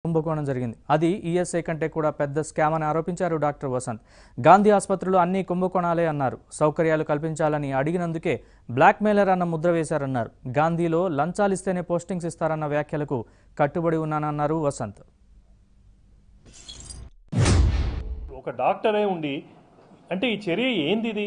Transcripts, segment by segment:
కుంభకోణం జరిగింది అది ఈఎస్ఐ కంటే కూడా పెద్ద స్కామ్ అని ఆరోపించారు డాక్టర్ వసంత్ గాంధీ ఆసుపత్రిలో అన్ని కుంభకోణాలే అన్నారు సౌకర్యాలు కల్పించాలని అడిగినందుకే బ్లాక్మెయిలర్ అన్న ముద్ర వేశారన్నారు గాంధీలో లంచాలిస్తేనే పోస్టింగ్స్ ఇస్తారన్న వ్యాఖ్యలకు కట్టుబడి ఉన్నానన్నారు వసంత్ ఒక డాక్టరే ఉండి అంటే ఈ చర్య ఏంది ఇది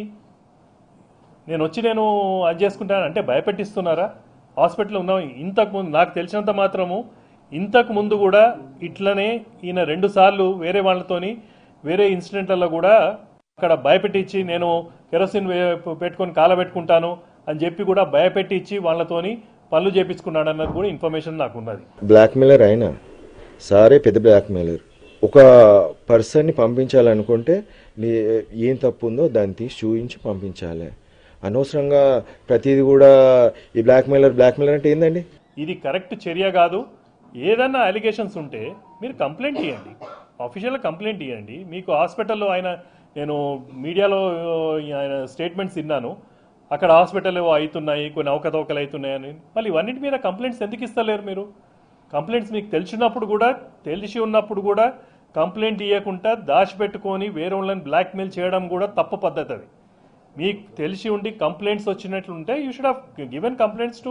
నేను వచ్చి నేను అది చేసుకుంటాను అంటే భయపెట్టిస్తున్నారా హాస్పిటల్లో ఉన్నాం ఇంతకు ముందు నాకు తెలిసినంత మాత్రము ఇంతకు ముందు కూడా ఇట్లనే ఈయన రెండు సార్లు వేరే వాళ్ళతోని వేరే ఇన్సిడెంట్లలో కూడా అక్కడ భయపెట్టించి నేను కెరోసిన్ వే- పెట్టుకొని కాలబెట్టుకుంటాను అని చెప్పి కూడా భయపెట్టించి వాళ్ళతోని పనులు చేపించుకున్నాడు అన్నది కూడా ఇన్ఫర్మేషన్ నాకు ఉన్నది బ్లాక్మెయిలర్ అయినా సారే పెద్ద బ్లాక్మెయిలర్ ఒక పర్సన్ని పంపించాలనుకుంటే నీ ఏం తప్పు ఉందో దాన్ని తీసి చూపించి పంపించాలి అనవసరంగా ప్రతిదీ కూడా ఈ బ్లాక్మెయిలర్ బ్లాక్మెయిలర్ అంటే ఏందండి ఇది కరెక్ట్ చర్య కాదు ఏదన్నా అలిగేషన్స్ ఉంటే మీరు కంప్లైంట్ ఇవ్వండి అఫీషియల్ కంప్లైంట్ ఇవ్వండి మీకు హాస్పిటల్లో ఆయన నేను మీడియాలో ఆయన స్టేట్మెంట్స్ విన్నాను అక్కడ హాస్పిటల్ ఏవో అవుతున్నాయి కొన్ని అవకతవకలు అవుతున్నాయని మళ్ళీ ఇవన్నిటి మీద కంప్లైంట్స్ ఎందుకు ఇస్తలేరు మీరు కంప్లైంట్స్ మీకు తెలిసినప్పుడు కూడా తెలిసి ఉన్నప్పుడు కూడా కంప్లైంట్ ఇవ్వకుండా దాచిపెట్టుకొని వేరే వాళ్ళని బ్లాక్మెయిల్ చేయడం కూడా తప్పు పద్ధతి అది మీకు తెలిసి ఉండి కంప్లైంట్స్ వచ్చినట్లుంటే you should have given complaints to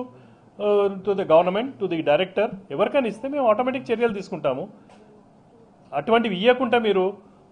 to the government to the director ఎవరికైనా ఇస్తే మేము ఆటోమేటిక్ చర్యలు తీసుకుంటాము అటువంటివి ఇవ్వకుండా మీరు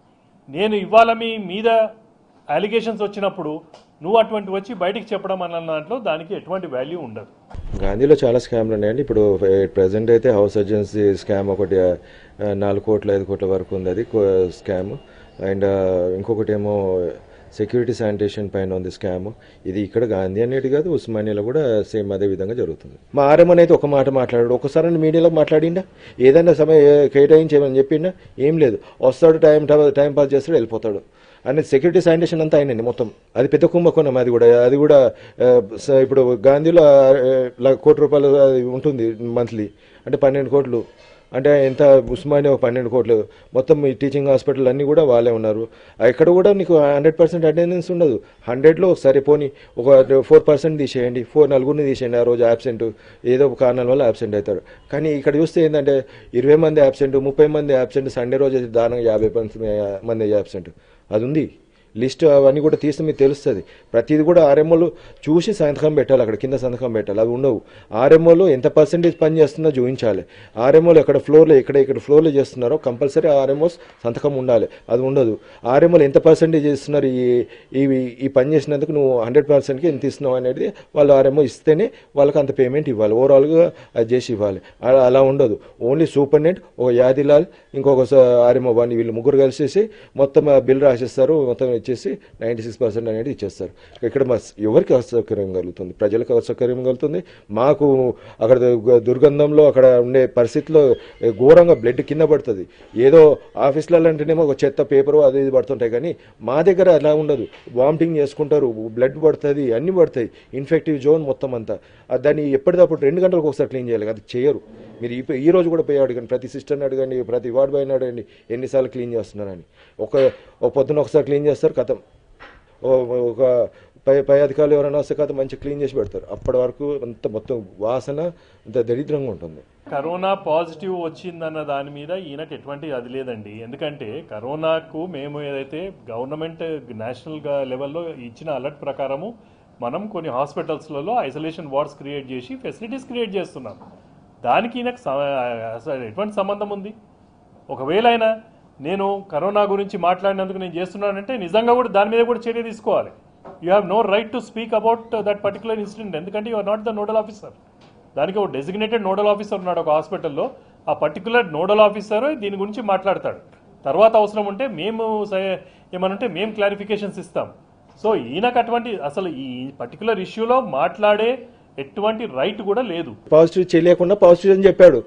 నేను ఇవాళ మీ మీద అలిగేషన్స్ వచ్చినప్పుడు నువ్వు అటువంటి వచ్చి బయటికి చెప్పడం అన్న దాంట్లో దానికి ఎటువంటి వాల్యూ ఉండదు గాంధీలో చాలా స్కామ్లు ఉన్నాయండి ఇప్పుడు ప్రజెంట్ అయితే హౌస్ సర్జన్సీ స్కామ్ ఒకటి ఆ, నాలుగు కోట్ల ఐదు కోట్ల వరకు ఉంది అది స్కామ్ అండ్ ఇంకొకటి ఏమో సెక్యూరిటీ శానిటేషన్ పైన ఉంది స్కామ్ ఇది ఇక్కడ గాంధీ అనేది కాదు ఉస్మానియాలో కూడా సేమ్ అదే విధంగా జరుగుతుంది మా ఆర్ఎంఎన్ అయితే ఒక మాట మాట్లాడాడు ఒకసారి మీడియాలో మాట్లాడిండా ఏదైనా సమయం కేటాయించేమని చెప్పిండా ఏం లేదు వస్తాడు టైం టైం పాస్ చేస్తాడు వెళ్ళిపోతాడు అనేది సెక్యూరిటీ శానిటేషన్ అంతా ఆయనండి మొత్తం అది పెద్ద కుంభకోణం అది కూడా అది కూడా ఆ, స- ఇప్పుడు గాంధీలో ఆ, ల- కోటి రూపాయలు అది ఉంటుంది మంత్లీ అంటే పన్నెండు కోట్లు అంటే ఎంత ఉస్మానియా ఒక పన్నెండు కోట్లు మొత్తం ఈ టీచింగ్ హాస్పిటల్ అన్నీ కూడా వాళ్ళే ఉన్నారు ఎక్కడ కూడా నీకు హండ్రెడ్ పర్సెంట్ అటెండెన్స్ ఉండదు హండ్రెడ్లో సరే పోనీ ఒక ఫోర్ పర్సెంట్ తీసేయండి ఫోర్ నలుగురిని తీసేయండి ఆ రోజు యాబ్సెంట్ ఏదో ఒక కారణాల వల్ల యాబ్సెంట్ అవుతారు కానీ ఇక్కడ చూస్తే ఏంటంటే ఇరవై మంది యాబ్సెంట్ ముప్పై మంది యాబ్సెంట్ సండే రోజు అయితే దారుణంగా యాభై మంది యాబ్సెంట్ అది ఉంది లిస్ట్ అవన్నీ కూడా తీస్తే మీకు తెలుస్తుంది ప్రతిది కూడా ఆర్ఎంఓలు చూసి సంతకం పెట్టాలి అక్కడ కింద సంతకం పెట్టాలి అవి ఉండవు ఆర్ఎంఓలో ఎంత పర్సెంటేజ్ పని చేస్తుందో చూపించాలి ఆర్ఎంఓలు ఎక్కడ ఫ్లోర్లో ఎక్కడ ఇక్కడ ఫ్లోర్లో చేస్తున్నారో కంపల్సరీ ఆర్ఎంఓస్ సంతకం ఉండాలి అది ఉండదు ఆర్ఎంఓలు ఎంత పర్సెంటేజ్ చేస్తున్నారు ఈ ఇవి ఈ పని చేసినందుకు నువ్వు హండ్రెడ్ పర్సెంట్కి ఎంత ఇస్తున్నావు అనేది వాళ్ళు ఆర్ఎంఓ ఇస్తేనే వాళ్ళకి అంత పేమెంట్ ఇవ్వాలి ఓవరాల్గా అది చేసి ఇవ్వాలి అలా అలా ఉండదు ఓన్లీ సూపరింటెండెంట్ ఒక యాదిలాల్ ఇంకొక ఆర్ఎంఓ వాడిని వీళ్ళు ముగ్గురు కలిసేసి మొత్తం ఆ బిల్ రాసేస్తారు మొత్తం ఇచ్చేసి నైంటీ సిక్స్ పర్సెంట్ అనేది ఇచ్చేస్తారు ఇక్కడ మా ఎవరికి అసౌకర్యం కలుగుతుంది ప్రజలకు అసౌకర్యం కలుగుతుంది మాకు అక్కడ దు- దుర్గంధంలో అక్కడ ఉండే పరిస్థితిలో ఘోరంగా బ్లడ్ కింద పడుతుంది ఏదో ఆఫీసులలో అంటేనేమో ఒక చెత్త పేపరు అది ఇది పడుతుంటాయి కానీ మా దగ్గర అలా ఉండదు వామిటింగ్ చేసుకుంటారు బ్లడ్ పడుతుంది అన్నీ పడతాయి ఇన్ఫెక్టివ్ జోన్ మొత్తం అంతా ఆ దాన్ని ఎప్పటికప్పుడు రెండు గంటలకు ఒకసారి క్లీన్ చేయాలి అది చేయరు మీరు ఈ ఈ రోజు కూడా పోయి అడగండి ప్రతి సిస్టర్ని అడగండి ప్రతి వార్డ్ బాయ్ని అడగండి ఎన్నిసార్లు క్లీన్ చేస్తున్నారని ఒక ఒక పొద్దున ఒకసారి క్లీన్ చేస్తారు కథం ఓ- ఒక పై పై అధికారులు ఎవరైనా వస్తే కథ మంచిగా క్లీన్ చేసి పెడతారు అప్పటి వరకు అంత మొత్తం వాసన అంత దరిద్రంగా ఉంటుంది కరోనా పాజిటివ్ వచ్చిందన్న దాని మీద ఈయనకు ఎటువంటి అది లేదండి ఎందుకంటే కరోనాకు మేము ఏదైతే గవర్నమెంట్ నేషనల్ గా లెవెల్లో ఇచ్చిన అలర్ట్ ప్రకారము మనం కొన్ని హాస్పిటల్స్లలో ఐసోలేషన్ వార్డ్స్ క్రియేట్ చేసి ఫెసిలిటీస్ క్రియేట్ చేస్తున్నాం దానికి ఈయనకు స- అసలు ఎటువంటి సంబంధం ఉంది ఒకవేళ అయినా నేను కరోనా గురించి మాట్లాడినందుకు నేను చేస్తున్నానంటే నిజంగా కూడా దాని మీద కూడా చర్య తీసుకోవాలి you have no right to speak about that particular incident ఎందుకంటే you are not the nodal officer దానికి ఒక డెసిగ్నేటెడ్ నోడల్ ఆఫీసర్ ఉన్నాడు ఒక హాస్పిటల్లో ఆ పర్టికులర్ నోడల్ ఆఫీసర్ దీని గురించి మాట్లాడతాడు తర్వాత అవసరం ఉంటే మేము స- ఏమనంటే మేము క్లారిఫికేషన్స్ ఇస్తాం సో ఈయనకు అటువంటి అసలు ఈ పర్టికులర్ ఇష్యూలో మాట్లాడే ఎటువంటి రైట్ కూడా లేదు పాజిటివ్ చేయలేకుండా పాజిటివ్ అని చెప్పాడు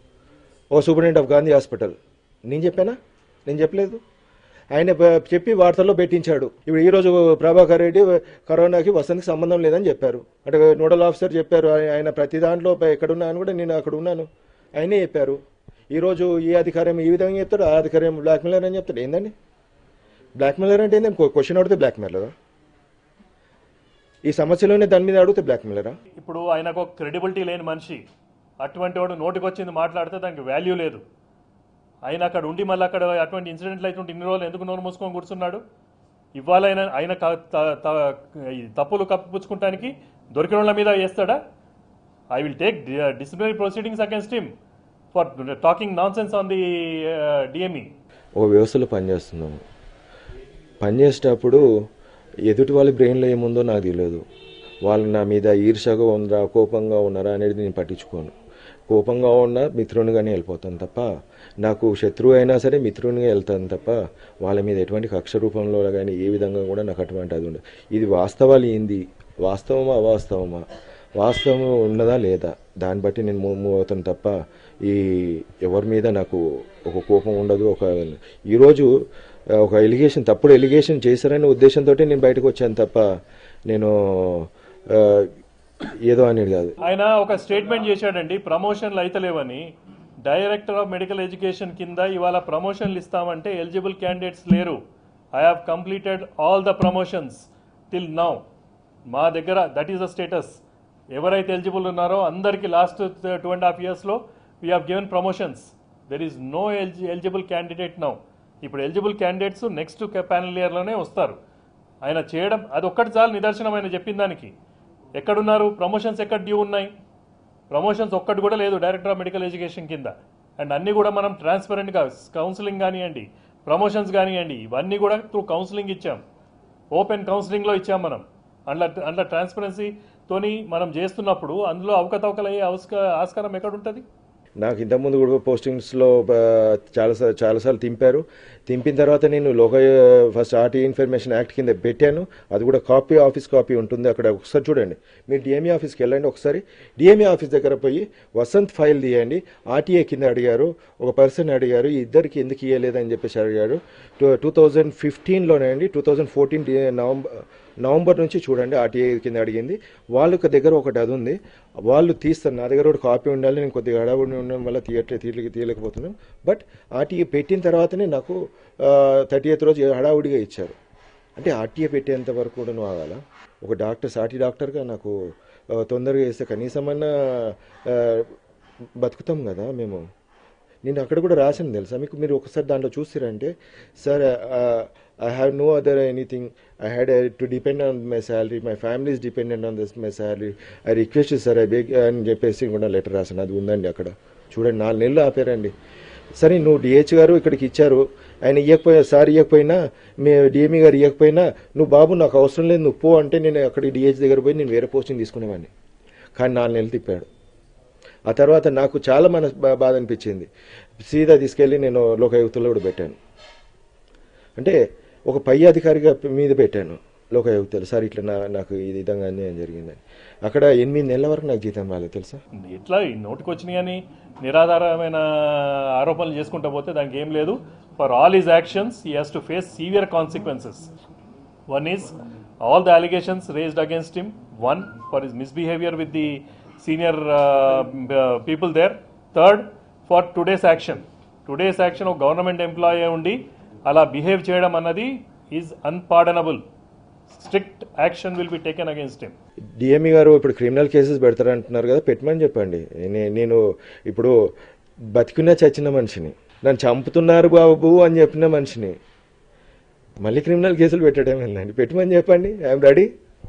ఓ సూపరింటెండెంట్ ఆఫ్ గాంధీ హాస్పిటల్ నేను చెప్పానా నేను చెప్పలేదు ఆయన ప- చెప్పి వార్తల్లో పెట్టించాడు ఇప్పుడు ఈరోజు ప్రభాకర్ రెడ్డి కరోనాకి వసంతకి సంబంధం లేదని చెప్పారు అంటే నోడల్ ఆఫీసర్ చెప్పారు ఆయ- ఆయన ప్రతి దాంట్లో ప- ఎక్కడున్నాను కూడా నేను అక్కడ ఉన్నాను ఆయనే చెప్పారు ఈరోజు ఈ అధికారం ఈ విధంగా చెప్తాడు ఆ అధికారం బ్లాక్మెయిలర్ అని చెప్తాడు ఏందండి బ్లాక్మెయిలర్ అంటే ఏంటండి క్వశ్చన్ అడిగితే బ్లాక్మెయిలరా ఈ సమస్యలోనే దాని మీద అడిగితే బ్లాక్మెయిలరా ఇప్పుడు ఆయనకు ఒక క్రెడిబిలిటీ లేని మనిషి అటువంటి వాడు నోటికి వచ్చింది మాట్లాడితే దానికి వాల్యూ లేదు ఆయన అక్కడ ఉండి మళ్ళీ అక్కడ అటువంటి ఇన్సిడెంట్లు అయితే ఇన్ని రోజులు ఎందుకు నోరు మూసుకొని కూర్చున్నాడు ఇవాళ ఆయన ఆయన క- త- త- ఈ తప్పులు కప్పిపుచ్చుకుంటానికి దొరికిన వాళ్ళ మీద వేస్తాడా I will take disciplinary proceedings against him for talking nonsense on the DME ఒక వ్యవస్థలో పనిచేస్తున్నాము పనిచేసేటప్పుడు ఎదుటి వాళ్ళ బ్రెయిన్లో ఏముందో నాకు తెలియదు వాళ్ళు నా మీద ఈర్షగా ఉందా కోపంగా ఉన్నారా అనేది నేను పట్టించుకోను కోపంగా ఉన్నా మిత్రునిగానే వెళ్ళిపోతాను తప్ప నాకు శత్రువు అయినా సరే మిత్రునిగా వెళ్తాను తప్ప వాళ్ళ మీద ఎటువంటి కక్ష రూపంలో కానీ ఏ విధంగా కూడా నాకు అటువంటి అది ఉండదు ఇది వాస్తవాలు ఏంది వాస్తవమా అవాస్తవమా వాస్తవం ఉన్నదా లేదా దాన్ని బట్టి నేను మూవ్ మూవ్ అవుతాను తప్ప ఈ ఎవరి మీద నాకు ఒక కోపం ఉండదు ఒక ఈరోజు ఆ, ఒక ఎలిగేషన్ తప్పుడు ఎలిగేషన్ చేశారనే ఉద్దేశంతో నేను బయటకు వచ్చాను తప్ప నేను ఆ, ఏదో అనేది కాదు ఆయన ఒక స్టేట్మెంట్ చేశాడండి ప్రమోషన్లు అయితలేవని డైరెక్టర్ ఆఫ్ మెడికల్ ఎడ్యుకేషన్ కింద ఇవాళ ప్రమోషన్లు ఇస్తామంటే ఎలిజిబుల్ క్యాండిడేట్స్ లేరు I have completed all the promotions till now మా దగ్గర దట్ ఈస్ ద స్టేటస్ ఎవరైతే ఎలిజిబుల్ ఉన్నారో అందరికీ లాస్ట్ టూ అండ్ హాఫ్ ఇయర్స్లో we have given promotions there is no eligi eligible candidate now ఇప్పుడు ఎలిజిబుల్ క్యాండిడేట్స్ నెక్స్ట్ ప్యానల్ ఇయర్లోనే వస్తారు ఆయన చేయడం అది ఒక్కటి చాలు నిదర్శనం ఆయన చెప్పిన దానికి ఎక్కడున్నారు ప్రమోషన్స్ ఎక్కడ డ్యూ ఉన్నాయి ప్రమోషన్స్ ఒక్కటి కూడా లేదు డైరెక్టర్ ఆఫ్ మెడికల్ ఎడ్యుకేషన్ కింద అండ్ అన్నీ కూడా మనం ట్రాన్స్పరెంట్గా కౌన్సిలింగ్ కానివ్వండి ప్రమోషన్స్ కానివ్వండి ఇవన్నీ కూడా త్రూ కౌన్సిలింగ్ ఇచ్చాం ఓపెన్ కౌన్సిలింగ్లో ఇచ్చాం మనం అందులో అందులో ట్రాన్స్పరెన్సీతోని మనం చేస్తున్నప్పుడు అందులో అవకతవకలు అయ్యే అవస్క ఆస్కారం ఎక్కడ ఉంటుంది నాకు ఇంతకుముందు కూడా పోస్టింగ్స్లో చాలా చాలాసార్లు తింపారు తింపిన తర్వాత నేను లోక ఫస్ట్ ఆర్టీ ఇన్ఫర్మేషన్ యాక్ట్ కింద పెట్టాను అది కూడా కాపీ ఆఫీస్ కాపీ ఉంటుంది అక్కడ ఒకసారి చూడండి మీరు డిఎంఈ ఆఫీస్కి వెళ్ళండి ఒకసారి డిఎంఈ ఆఫీస్ దగ్గర పోయి వసంత్ ఫైల్ తీయండి ఆర్టీఏ కింద అడిగారు ఒక పర్సన్ అడిగారు ఈ ఇద్దరికి ఎందుకు ఇవ్వలేదని చెప్పేసి అడిగారు టూ టూ థౌజండ్ ఫిఫ్టీన్లోనే అండి two thousand fourteen November November నుంచి చూడండి ఆర్టీఐ కింద అడిగింది వాళ్ళకి దగ్గర ఒకటి అది ఉంది వాళ్ళు తీస్తారు నా దగ్గర ఒక కాపీ ఉండాలి నేను కొద్దిగా హడావుడి ఉండడం వల్ల తీయట్లే తీయలేక తీయలేకపోతున్నాను బట్ ఆర్టీఐ పెట్టిన తర్వాతనే నాకు థర్టీ ఎయిత్ రోజు హడావుడిగా ఇచ్చారు అంటే ఆర్టీఐ పెట్టేంత వరకు కూడా నువ్వు ఆగాల ఒక డాక్టర్ సాటి డాక్టర్గా నాకు ఆ, తొందరగా వేస్తే కనీసమన్నా ఆ, బతుకుతాం కదా మేము నేను అక్కడ కూడా రాశాను తెలుసా మీకు మీరు ఒకసారి దాంట్లో చూసిరంటే sir I have no other anything I had to depend on my salary my family is dependent on this my salary I request sir I beg అని చెప్పేసి కూడా లెటర్ రాశాను అది ఉందండి అక్కడ చూడండి నాలుగు నెలలు ఆపారండి సరే నువ్వు డిహెచ్ గారు ఇక్కడికి ఇచ్చారు ఆయన ఇవ్వకపోయినా సార్ ఇవ్వకపోయినా మీ డిఎంఈ గారు ఇవ్వకపోయినా నువ్వు బాబు నాకు అవసరం లేదు నువ్వు పో అంటే నేను అక్కడికి డిహెచ్ దగ్గర పోయి నేను వేరే పోస్టింగ్ తీసుకునేవాడిని కానీ నాలుగు నెలలు తిప్పాడు ఆ తర్వాత నాకు చాలా మన బా- బాధ అనిపించింది సీదా తీసుకెళ్ళి నేను లోకాయుక్తలో కూడా పెట్టాను అంటే ఒక పై అధికారిగా మీద పెట్టాను లోకాయుక్తలు సార్ ఇట్లా నా నాకు ఈ విధంగా అన్యాయం జరిగిందని అక్కడ ఎనిమిది నెలల వరకు నాకు జీతం రాలేదు తెలుసా ఎట్లా ఈ నోటికి వచ్చినాయి అని నిరాధారమైన ఆరోపణలు చేసుకుంటా పోతే దానికి ఏం లేదు for all his actions he has to face severe consequences one is all the allegations raised against him one for his misbehaviour with the senior people there third for today's action today's action ఒక government employee ఉండి అలా behave చేయడం అన్నది is unpardonable strict action will be taken against him DME గారు ఇప్పుడు criminal cases పెడతారంటున్నారు కదా పెట్టమని చెప్పండి నే- నేను ఇప్పుడు బతికున్న చచ్చిన మనిషిని నన్ను చంపుతున్నారు బాబు అని చెప్పిన మనిషిని మళ్ళీ క్రిమినల్ కేసులు పెట్టడం ఏంటండి పెట్టమని చెప్పండి ఐఎమ్ రెడీ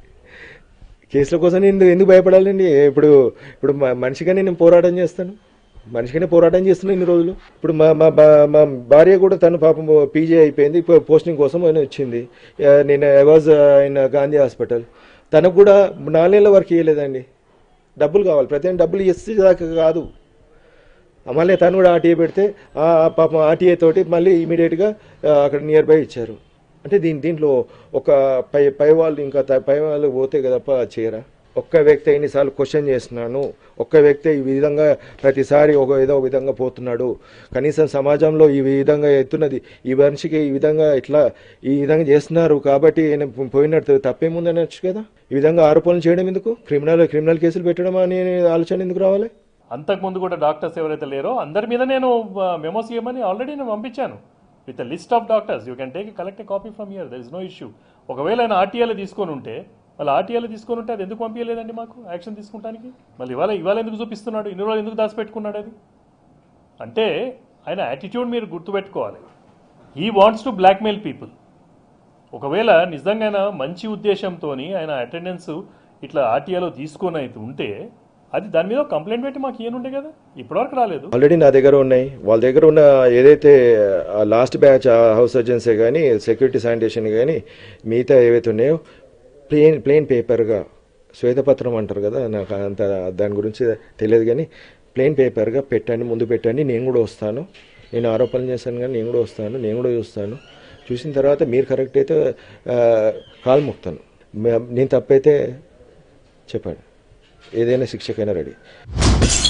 కేసుల కోసం నేను ఎందుకు భయపడాలండి ఇప్పుడు ఇప్పుడు మ- మనిషిగానే నేను పోరాటం చేస్తాను మనిషిగానే పోరాటం చేస్తున్నాను ఇన్ని రోజులు ఇప్పుడు మా మా బా- మా భార్య కూడా తను పాపం పీజీ అయిపోయింది ఇప్పుడు పోస్టింగ్ కోసం అని వచ్చింది ఆ, నేను I was in Gandhi hospital తనకు కూడా నాలుగేళ్ల వరకు ఇవ్వలేదండి డబ్బులు కావాలి ప్రతి డబ్బులు ఇస్తే దాకా కాదు మళ్ళీ తను కూడా ఆర్టీఏ పెడితే ఆ పాపం ఆర్టీఏ తోటి మళ్ళీ ఇమీడియట్గా అక్కడ నియర్ బై ఇచ్చారు అంటే దీని దీంట్లో ఒక పై పై వాళ్ళు ఇంకా త- పై వాళ్ళు పోతే కదప్ప చేయరా ఒక్క వ్యక్తి ఎన్నిసార్లు క్వశ్చన్ చేస్తున్నాను ఒక్క వ్యక్తి ఈ విధంగా ప్రతిసారి ఒక ఏదో ఒక విధంగా పోతున్నాడు కనీసం సమాజంలో ఈ విధంగా ఎత్తున్నది ఈ మనిషికి ఈ విధంగా ఇట్లా ఈ విధంగా చేస్తున్నారు కాబట్టి ఈయన పోయినట్టు తప్పేముందని వచ్చు కదా ఈ విధంగా ఆరోపణలు చేయడం ఎందుకు క్రిమినల్ క్రిమినల్ కేసులు పెట్టడం అనే ఆలోచన ఎందుకు రావాలి అంతకుముందు కూడా డాక్టర్స్ ఎవరైతే లేరో అందరి మీద నేను మెమోస్ ఇవ్వమని ఆల్రెడీ నేను పంపించాను with list of doctors you can take collect a copy from here there is no issue ఒకవేళ ఆయన ఆర్టీఐలో తీసుకొని ఉంటే మళ్ళీ ఆర్టీఐలో తీసుకొని ఉంటే అది ఎందుకు పంపించలేదండి మాకు యాక్షన్ తీసుకుంటానికి మళ్ళీ ఇవాళ ఇవాళ ఎందుకు చూపిస్తున్నాడు ఇన్ని రోజులు ఎందుకు దాచిపెట్టుకున్నాడు అది అంటే ఆయన యాటిట్యూడ్ మీరు గుర్తుపెట్టుకోవాలి he wants to blackmail people ఒకవేళ నిజంగా మంచి ఉద్దేశంతో ఆయన అటెండెన్స్ ఇట్లా ఆర్టీఏలో తీసుకొని అయితే ఉంటే అది దాని మీద కంప్లైంట్ పెట్టి మాకు ఏనుండే కదా ఇప్పటివరకు రాలేదు ఆల్రెడీ నా దగ్గర ఉన్నాయి వాళ్ళ దగ్గర ఉన్న ఏదైతే లాస్ట్ బ్యాచ్ హౌస్ సర్జన్సే కానీ సెక్యూరిటీ శానిటేషన్ కానీ మిగతా ఏవైతే ఉన్నాయో ప్లెయిన్ ప్లెయిన్ పేపర్గా శ్వేతపత్రం అంటారు కదా నాకు అంత దాని గురించి తెలియదు కానీ ప్లెయిన్ పేపర్గా పెట్టండి ముందు పెట్టండి నేను కూడా వస్తాను నేను ఆరోపణలు చేశాను కానీ నేను కూడా వస్తాను నేను కూడా చూస్తాను చూసిన తర్వాత మీరు కరెక్ట్ అయితే ఆ, కాలు మొక్తాను మే- నేను తప్పైతే చెప్పండి ఏదైనా శిక్షకైనా రెడీ